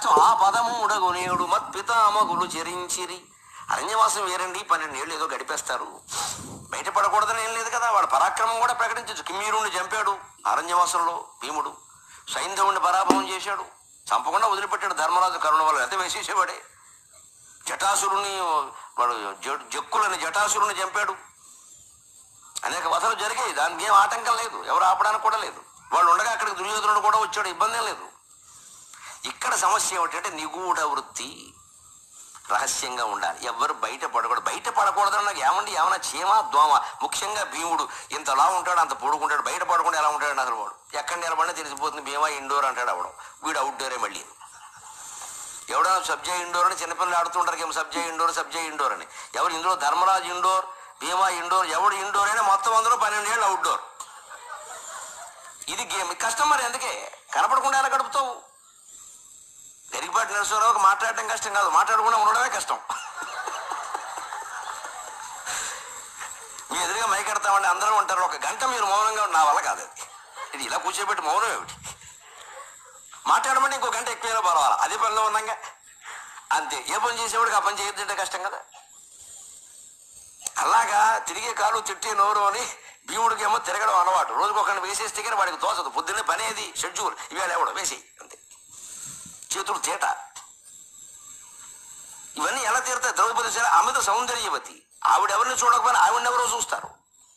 ఆ పదము ఉడగునేడు మత్పితామగులు చెరించిరి అరణ్యవాసం వేరండి పన్నెండేళ్ళు ఏదో గడిపేస్తారు బయటపడకూడదని ఏం లేదు కదా వాడు పరాక్రమం కూడా ప్రకటించచ్చు కిమ్మీరుణ్ణి చంపాడు అరణ్యవాసంలో భీముడు సైంధవుణ్ణి పరాభవం చేశాడు చంపకుండా వదిలిపెట్టాడు ధర్మరాజు కరుణ వల్ల ఎంత వేసేసేవాడే జటాసురుని వాడు జ- జక్కులని జటాసురుని చంపాడు అనేక వధలు జరిగాయి దానికి ఏం ఆటంకం లేదు ఎవరు ఆపడానికి కూడా లేదు వాళ్ళు ఉండగా అక్కడికి దుర్యోధనుడు కూడా వచ్చాడు ఇబ్బంది ఏం లేదు ఇక్కడ సమస్య ఏమిటంటే నిగూఢ వృత్తి రహస్యంగా ఉండాలి ఎవ్వరు బయట పడకూడదు బయట పడకూడదని నాకు ఏమండి ఏమన్నా చీమ దోమ ముఖ్యంగా భీముడు ఇంతలా ఉంటాడు అంత పొడుకుంటాడు బయట పడకుండా ఎలా ఉంటాడు అసలు వాడు ఎక్కడ నిలబడినా తెలిసిపోతుంది భీమా ఇండోర్ అంటాడు అవడం వీడు అవుట్డోరే మళ్ళీ ఎవడైనా సబ్జా ఇండోర్ అని చిన్నపిల్లలు ఆడుతుంటారు ఏమో సబ్జా ఇండోర్ సబ్జా ఇండోర్ అని ఎవరు ఇందులో ధర్మరాజు ఇండోర్ భీమా ఇండోర్ ఎవడు ఇండోర్ అయినా మొత్తం అందరూ పన్నెండేళ్ళు అవుట్డోర్ ఇది గేమ్ కష్టం మరి ఎందుకే కనపడకుండా ఎలా గడుపుతావు గరికపాటి నరసింహరావుకి మాట్లాడటం కష్టం కాదు మాట్లాడకుండా ఉండడమే కష్టం మీ ఎదురుగా మైకెడతామండి అందరూ ఉంటారు ఒక గంట మీరు మౌనంగా ఉండి నా వల్ల కాదు అది ఇది ఇలా కూర్చోబెట్టి మౌనం ఏమిటి మాట్లాడమంటే ఇంకో గంట ఎక్కువైనా పర్వాలా అదే పనిలో ఉన్నాగా అంతే ఏ పని చేసేవాడికి ఆ పని చేయొద్దంటే కష్టం కదా అలాగా తిరిగే కాలు తిట్టే నోరు అని భీముడికి ఏమో తిరగడం అలవాటు రోజుకు ఒకరిని వేసేస్తే కానీ వాడికి తోచదు పొద్దున్నే పని అది షెడ్యూల్ ఇవాళ ఎవడు వేసి అంతే చేతులు తేట ఇవన్నీ ఎలా తీరుతాయి ద్రౌపది సరే అమిత సౌందర్యవతి ఆవిడెవరిని చూడకపోయినా ఆవిడెవరో చూస్తారు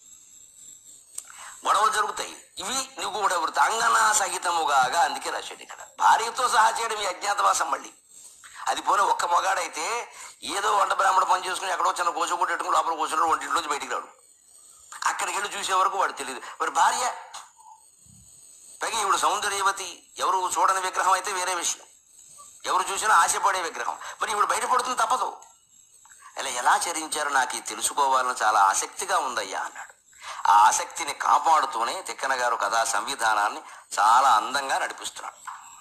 గొడవలు జరుగుతాయి ఇవి నువ్వు కూడా వృత్తి అంగనా సహితముగాగా అందుకే రాశాడు ఇక్కడ భార్యతో సహా చేయడం ఈ అజ్ఞాతవాసం మళ్ళీ అది పోనీ ఒక్క మగాడైతే ఏదో వంట బ్రాహ్మణ పని చేసుకుని ఎక్కడో చిన్న కోసగుడ్డ పెట్టుకుని లోపల కూర్చున్నాడు వంటింట్లోంచి బయటికి రాడు అక్కడికి వెళ్ళి చూసే వరకు వాడు తెలియదు మరి భార్య పైగా ఇప్పుడు సౌందర్యవతి ఎవరు చూడని విగ్రహం అయితే వేరే విషయం ఎవరు చూసినా ఆశపడే విగ్రహం మరి ఇప్పుడు బయటపడుతుంది తప్పదు ఇలా ఎలా చరించారో నాకు ఇది తెలుసుకోవాలని చాలా ఆసక్తిగా ఉందయ్యా అన్నాడు ఆ ఆసక్తిని కాపాడుతూనే తిక్కన గారు కథా సంవిధానాన్ని చాలా అందంగా నడిపిస్తున్నాడు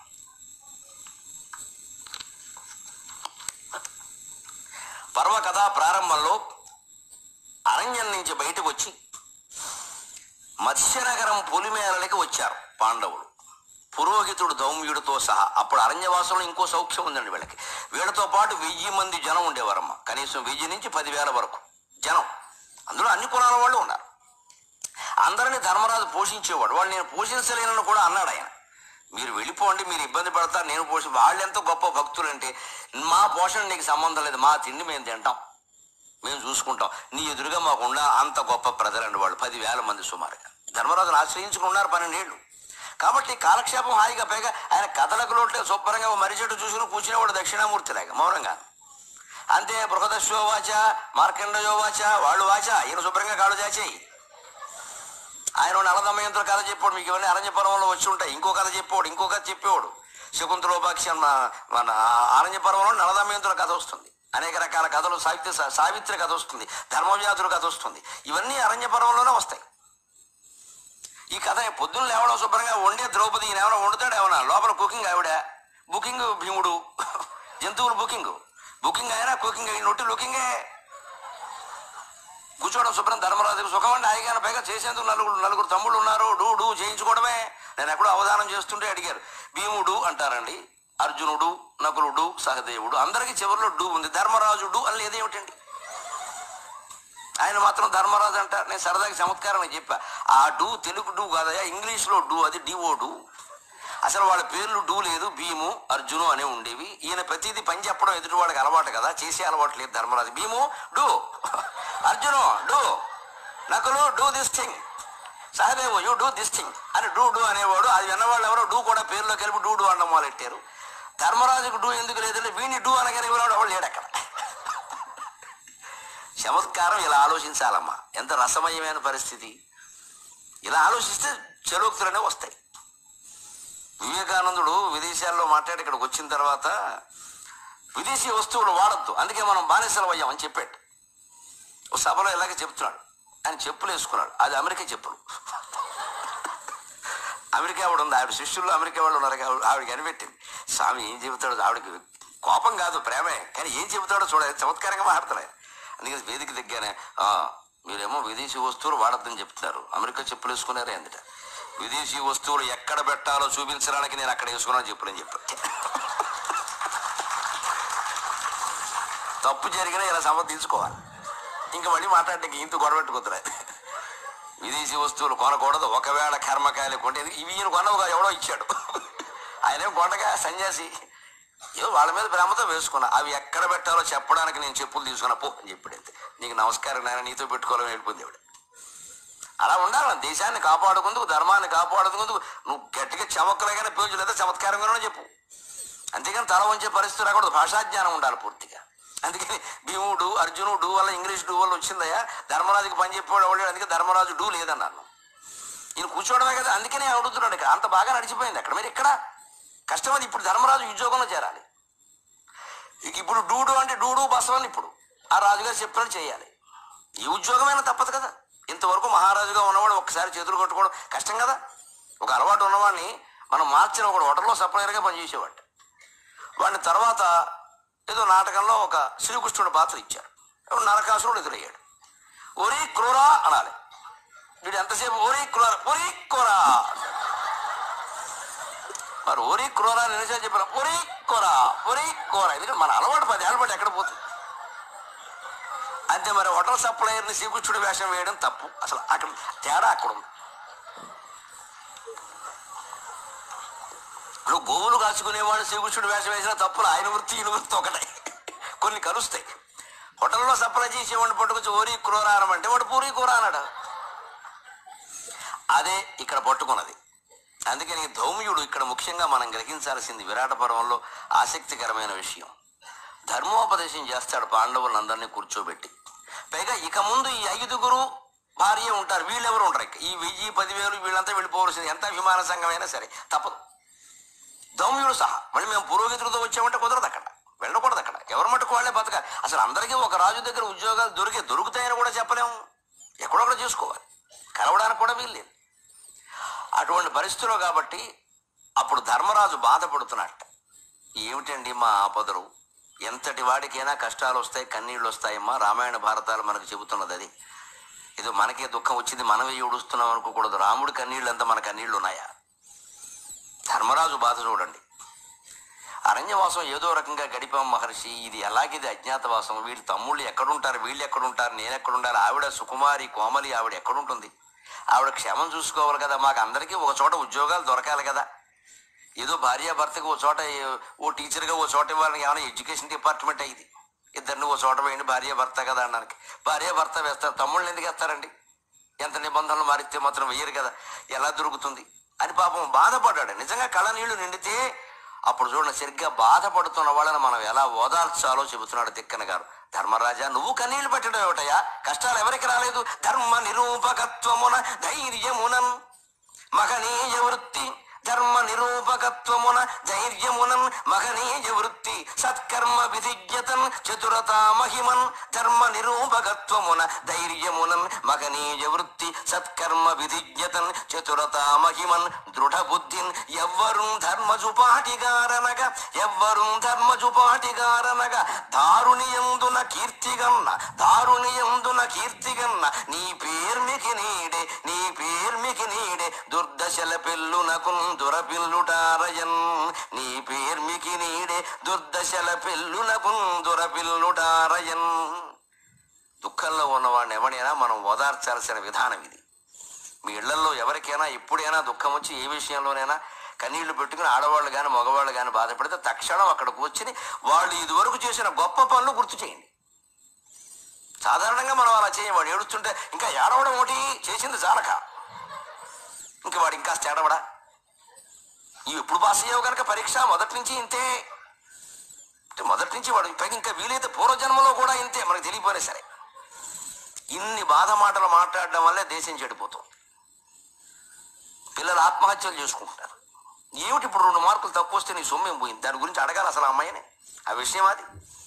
పర్వ కథ ప్రారంభంలో అరణ్యం నుంచి బయటకు వచ్చి మత్స్యనగరం పొలిమేరలకి వచ్చారు పాండవులు పురోహితుడు దౌమ్యుడితో సహా అప్పుడు అరణ్యవాసంలో ఇంకో సౌఖ్యం ఉందండి వీళ్ళకి వీళ్ళతో పాటు వెయ్యి మంది జనం ఉండేవారమ్మ కనీసం వెయ్యి నుంచి పదివేల వరకు జనం అందులో అన్ని కులాల వాళ్ళు ఉన్నారు అందరినీ ధర్మరాజు పోషించేవాడు వాళ్ళు నేను పోషించలేనని కూడా అన్నాడు ఆయన మీరు వెళ్ళిపోండి మీరు ఇబ్బంది పడతారు నేను పోషి వాళ్ళు ఎంత గొప్ప భక్తులంటే మా పోషణ నీకు సంబంధం లేదు మా తిండి మేము తింటాం మేము చూసుకుంటాం నీ ఎదురుగా మాకుండా అంత గొప్ప ప్రజలండి వాళ్ళు పదివేల మంది సుమారుగా ధర్మరాజును ఆశ్రయించుకున్నారు పన్నెండేళ్ళు కాబట్టి కాలక్షేపం హాయిగా పైగా ఆయన కథలకు లోట్లే శుభ్రంగా ఓ మర్రి చెట్టు చూసుకుని కూర్చునేవాడు దక్షిణామూర్తిలాగా మౌనంగా అంతే బృహదశ్వోవాచ మార్కండయోవాచ వాళ్ళు వాచ ఈయన శుభ్రంగా కాడు చాచేయి ఆయన నలదమయంతో కథ చెప్పాడు మీకు ఇవన్నీ అరణ్యపర్వంలో వచ్చి ఉంటాయి ఇంకో కథ చెప్పేవాడు ఇంకో కథ చెప్పేవాడు శకుంతలోపాక్షి అన్న మన అరణ్యపర్వంలో నలదమయంతుల కథ వస్తుంది అనేక రకాల కథలు సావిత్రి సావిత్రి కథ వస్తుంది ధర్మవ్యాధుల కథ వస్తుంది ఇవన్నీ అరణ్యపర్వంలోనే వస్తాయి ఈ కథ పొద్దున్న లేవడం శుభ్రంగా వండే ద్రౌపది ఈయన ఏమైనా వండుతాడు ఏమైనా లోపల కుకింగ్ ఆవిడ బుకింగ్ భీముడు జంతువులు బుకింగ్ బుకింగ్ అయినా కుకింగ్ అయిన నొట్టి లుకింగే కూర్చోవడం శుభ్రం ధర్మరాజుకు సుఖం అండి హాయిగా పైగా చేసేందుకు నలుగురు నలుగురు తమ్ముళ్ళు ఉన్నారు డూ డూ చేయించుకోవడమే నేను ఎక్కడో అవధానం చేస్తుంటే అడిగారు భీముడు అంటారండి అర్జునుడు నకులుడు సహదేవుడు అందరికీ చివరిలో డూ ఉంది ధర్మరాజుడు అని లేదేమిటండి ఆయన మాత్రం ధర్మరాజు అంటారు నేను సరదాగా చమత్కారం అని చెప్పా ఆ డూ తెలుగు డూ కాదయా ఇంగ్లీష్లో డూ అది డివో డూ అసలు వాళ్ళ పేర్లు డూ లేదు భీము అర్జును అనే ఉండేవి ఈయన ప్రతిదీ పని చెప్పడం ఎదుటి వాడికి అలవాటు కదా చేసే అలవాటు లేదు Dharmaraju Bheemu do Arjunu do Nakulu do this thing Sahadevu you do this thing అని డూ డూ అనేవాడు అది విన్నవాళ్ళు ఎవరో డూ కూడా పేరులో కలిపి డూ డూ అనడం మొదలెట్టారు ధర్మరాజుకు డూ ఎందుకు లేదంటే వీడిని డూ అనగానే ఎవరు ఎవరు లేడు అక్కడ చమత్కారం ఇలా ఆలోచించాలమ్మా ఎంత రసమయమైన పరిస్థితి ఇలా ఆలోచిస్తే చలోక్తులనే వస్తాయి వివేకానందుడు విదేశాల్లో మాట్లాడి ఇక్కడికి వచ్చిన తర్వాత విదేశీ వస్తువులు వాడద్దు అందుకే మనం బానిసలు అయ్యాం అని చెప్పాడు ఓ సభలో ఇలాగే చెప్తున్నాడు ఆయన చెప్పులు వేసుకున్నాడు అది అమెరికా చెప్పులు అమెరికా ఆవిడ ఉంది ఆవిడ శిష్యుల్లో అమెరికా వాళ్ళు ఉన్నారు ఆవిడ- ఆవిడకి అనిపెట్టింది స్వామి ఏం చెబుతాడు ఆవిడకి కోపం కాదు ప్రేమే కానీ ఏం చెబుతాడో చూడ చమత్కారంగా మాట్లాడతాడు ఆయన. అందుకని వేదిక దిగ్గానే "ఆ, మీరేమో విదేశీ వస్తువులు వాడద్దని చెప్తున్నారు అమెరికా చెప్పులు వేసుకున్నారే అందుట విదేశీ వస్తువులు ఎక్కడ పెట్టాలో చూపించడానికి నేను అక్కడ వేసుకున్నాను చెప్పులని చెప్పాను తప్పు జరిగినా ఇలా సమర్థించుకోవాలి ఇంకా మళ్ళీ మాట్లాడడానికి ఇంత గొడవెట్టుకుతున్నారు విదేశీ వస్తువులు కొనకూడదు ఒకవేళ కర్మకాయలు కొంటే ఇవి ఈయన కొనవుగా ఎవడో ఇచ్చాడు ఆయన కొండగా సన్యాసి ఏదో వాళ్ళ మీద ప్రేమతో వేసుకున్నా అవి ఎక్కడ పెట్టాలో చెప్పడానికి నేను చెప్పులు తీసుకున్నా పో అని చెప్పాడు అంతే నీకు నమస్కారం నాయన నీతో పెట్టుకోవాలని వెళ్ళిపోయింది ఆవిడ అలా ఉండాలి దేశాన్ని కాపాడుకుందుకు ధర్మాన్ని కాపాడుకుందుకు నువ్వు గట్టిగా చమక్కలేగానే పేజు లేదా చమత్కారంగానే చెప్పు అంతేగాని తల వంచే పరిస్థితి రాకూడదు భాషా జ్ఞానం ఉండాలి పూర్తిగా అందుకని భీముడు అర్జునుడు డూ వల్ల ఇంగ్లీష్ డూ వల్ల వచ్చిందయ్యా ధర్మరాజుకి పని చెప్పాడు అవడాడు అందుకే ధర్మరాజు డూ లేదన్నాను ఈయన కూర్చోవడమే కదా అందుకనే అడుగుతున్నాడు ఇక్కడ అంత బాగా నడిచిపోయింది అక్కడ మీరు ఇక్కడ కష్టం అది ఇప్పుడు ధర్మరాజు ఉద్యోగంలో చేరాలి ఇక ఇప్పుడు డూడు అంటే డూడు బసవని ఇప్పుడు ఆ రాజుగారు చెప్పినట్టు చేయాలి ఈ ఉద్యోగమైనా తప్పదు కదా ఇంతవరకు మహారాజుగా ఉన్నవాడు ఒక్కసారి చేతులు కొట్టుకోవడం కష్టం కదా ఒక అలవాటు ఉన్నవాడిని మనం మార్చిన ఒక హోటల్లో సప్లైర్గా పనిచేసేవాడు వాడిని తర్వాత ఏదో నాటకంలో ఒక శ్రీకృష్ణుడు పాత్ర ఇచ్చారు ఎవడు నరకాసురుడు ఎదురయ్యాడు ఒరి క్రూరా అనాలి వీడు ఎంతసేపు ఒరి క్రూర ఒరి క్రూరా అంటాడు. మరి ఒరి క్రూరా అని ఎన్నిసార్లు చెప్పారు ఒరి కూరా ఒరి కూర ఎందుకంటే మన అలవాటు పది ఏళ్ళ పాటు ఎక్కడ పోతుంది అంతే మరి హోటల్ సప్లయర్ని శ్రీకృష్ణుడి వేషం వేయడం తప్పు అసలు అక్కడ తేడా అక్కడ ఉంది నువ్వు గోవులు కాచుకునేవాడు శ్రీకృష్ణుడు వేషం వేసినా తప్పులు ఆయన వృత్తి ఈయన వృత్తి ఒకటే కొన్ని కలుస్తాయి హోటల్లో సప్లై చేసేవాడిని పట్టుకొచ్చి ఓరి క్రూరారం అంటే వాడు పూరి కూర అన్నాడు అదే ఇక్కడ పట్టుకున్నది అందుకని ధౌమ్యుడు ఇక్కడ ముఖ్యంగా మనం గ్రహించాల్సింది విరాట పర్వంలో ఆసక్తికరమైన విషయం ధర్మోపదేశం చేస్తాడు పాండవులందరినీ కూర్చోబెట్టి పైగా ఇక ముందు ఈ ఐదుగురు భార్య ఉంటారు వీళ్ళెవరు ఉంటారు ఇక. ఈ వెయ్యి పదివేలు వీళ్ళంతా వెళ్ళిపోవలసింది ఎంత అభిమాన సంఘమైనా సరే తప్పదు దౌమ్యుడు సహా మళ్ళీ మేము పురోహితులతో వచ్చామంటే కుదరదు అక్కడ వెళ్ళకూడదు అక్కడ ఎవరి మటుకు వాళ్ళే బతకాలి అసలు అందరికీ ఒక రాజు దగ్గర ఉద్యోగాలు దొరికే దొరుకుతాయని కూడా చెప్పలేము ఎక్కడొక్కడ చేసుకోవాలి కలవడానికి కూడా వీల్లేదు అటువంటి పరిస్థితిలో కాబట్టి అప్పుడు ధర్మరాజు బాధపడుతున్నట్ట ఏమిటండి మా ఆపదలు ఎంతటి వాడికైనా కష్టాలు వస్తాయి కన్నీళ్ళు వస్తాయమ్మా రామాయణ భారతాలు మనకు చెబుతున్నది అది ఏదో మనకే దుఃఖం వచ్చింది మనమే ఏడుస్తున్నాం అనుకోకూడదు రాముడి కన్నీళ్ళు అంతా మన కన్నీళ్ళు ఉన్నాయా ధర్మరాజు బాధ చూడండి అరణ్యవాసం ఏదో రకంగా గడిపాం మహర్షి ఇది ఎలాగిది అజ్ఞాతవాసం వీళ్ళ తమ్ముళ్ళు ఎక్కడుంటారు వీళ్ళు ఎక్కడుంటారు నేను ఎక్కడుంటారు ఆవిడ సుకుమారి కోమలి ఆవిడ ఎక్కడుంటుంది ఆవిడ క్షేమం చూసుకోవాలి కదా మాకు అందరికీ ఒక చోట ఉద్యోగాలు దొరకాలి కదా ఏదో భార్యాభర్తకి ఓ చోట ఏ- ఓ టీచర్గా ఓ చోట ఇవ్వాలని ఏమైనా ఎడ్యుకేషన్ డిపార్ట్మెంట్ అయింది ఇద్దరిని ఓ చోట వేయండి భార్యాభర్త కదా అన్నానికి భార్యాభర్త వేస్తారు తమ్ముళ్ళు ఎందుకు వేస్తారండి ఎంత నిబంధనలు మారిస్తే మాత్రం వెయ్యరు కదా ఎలా దొరుకుతుంది అని పాపం బాధపడ్డాడు నిజంగా కళ్ళ నీళ్లు నిండితే అప్పుడు చూడండి సరిగ్గా బాధపడుతున్న వాళ్ళని మనం ఎలా ఓదార్చాలో చెబుతున్నాడు తిక్కన గారు ధర్మరాజా నువ్వు కన్నీళ్లు పెట్టడం ఏమిటయా కష్టాలు ఎవరికి రాలేదు ధర్మ నిరూపకత్వమున ధైర్యమునన్ మగనీయ వృత్తి ధర్మ నిరూపకత్వమున ధైర్యమునన్ మగనీయ వృత్తి సత్కర్మ విధిజ్ఞతన్ చతురతా మహిమన్ ధర్మ నిరూపకత్వమున ధైర్యమునన్ మగనీయ వృత్తి సత్కర్మ విధిజ్ఞతన్ చతురతా మహిమన్ దృఢ బుద్ధిన్ ఎవ్వరు ధర్మజుపాటిగారనగా ఎవ్వరు ధర్మజుపాటిగారనగా దారుణియందున కీర్తిగన్న దారుణియందున కీర్తిగన్న నీ పేర్మికి నీడే నీ పేర్మికి నీడే దుర్దశల పెళ్ళునకున్ దురపిల్లుటారయన్ నీ పేర్మికి నీడే దుర్దశల పెళ్ళునకున్ దురపిల్లుటారయన్ దుఃఖంలో ఉన్నవాడిని ఎవరైనా మనం ఓదార్చాల్సిన విధానం ఇది మీ ఇళ్లలో ఎవరికైనా ఎప్పుడైనా దుఃఖం వచ్చి ఏ విషయంలోనైనా కన్నీళ్లు పెట్టుకుని ఆడవాళ్ళు కానీ మగవాళ్ళు కానీ బాధపడితే తక్షణం అక్కడికి వచ్చి వాళ్ళు ఇదివరకు చేసిన గొప్ప పనులు గుర్తు చేయండి సాధారణంగా మనం అలా చేయం వాడు ఏడుస్తుంటే ఇంకా ఏడవడం ఒకటి చేసింది చాలక ఇంక వాడు ఇంకా ఏడవడా ఇవి ఎప్పుడు పాస్ అయ్యావు కనుక పరీక్ష మొదటి నుంచి ఇంతే అంటే మొదటి నుంచి వాడు పైగా ఇంకా వీలైతే పూర్వజన్మలో కూడా ఇంతే మనకు తెలియపోయినా సరే ఇన్ని బాధ మాటలు మాట్లాడడం వల్లే దేశం చెడిపోతుంది పిల్లలు ఆత్మహత్యలు చేసుకుంటున్నారు ఏమిటి ఇప్పుడు రెండు మార్కులు తక్కువ వస్తే నీ సొమ్మేం పోయింది దాని గురించి అడగాలి అసలు ఆ అమ్మాయిని ఆ విషయం అది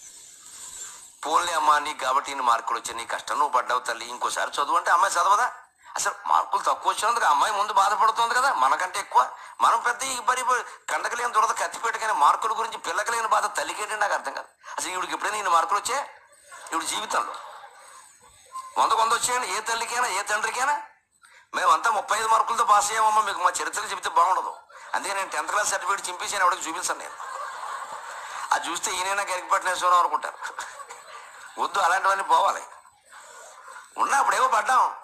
పోన్లే అమ్మా నీకు కాబట్టి ఇన్ని మార్కులు వచ్చాయి నీ కష్టం నువ్వు పడ్డావు తల్లి ఇంకోసారి చదువు అంటే అమ్మాయి చదవదా అసలు మార్కులు తక్కువ వచ్చినందుకు ఆ అమ్మాయి ముందు బాధపడుతుంది కదా మనకంటే ఎక్కువ మనం పెద్ద ఈ మరి కండకలేని దురద కత్తిపెట్ట కానీ మార్కుల గురించి పిల్లకలేని బాధ తల్లికేంటి నాకు అర్థం కాదు అసలు ఈవిడికి ఎప్పుడైనా ఇన్ని మార్కులు వచ్చాయి ఈవిడ జీవితంలో వందకు వంద వచ్చేయండి ఏ తల్లికైనా ఏ తండ్రికైనా మేమంతా ముప్పై ఐదు మార్కులతో పాస్ అయ్యామమ్మా మీకు మా చరిత్రలు చెబితే బాగుండదు అందుకే నేను టెన్త్ క్లాస్ సర్టిఫికేట్ చింపేసాను ఎవరికి చూపించాను నేను అది చూస్తే ఈయనైనా గరికపట్టినేశ్వరం అనుకుంటారు వద్దు అలాంటివన్నీ పోవాలి ఉన్నప్పుడేవో పడ్డాం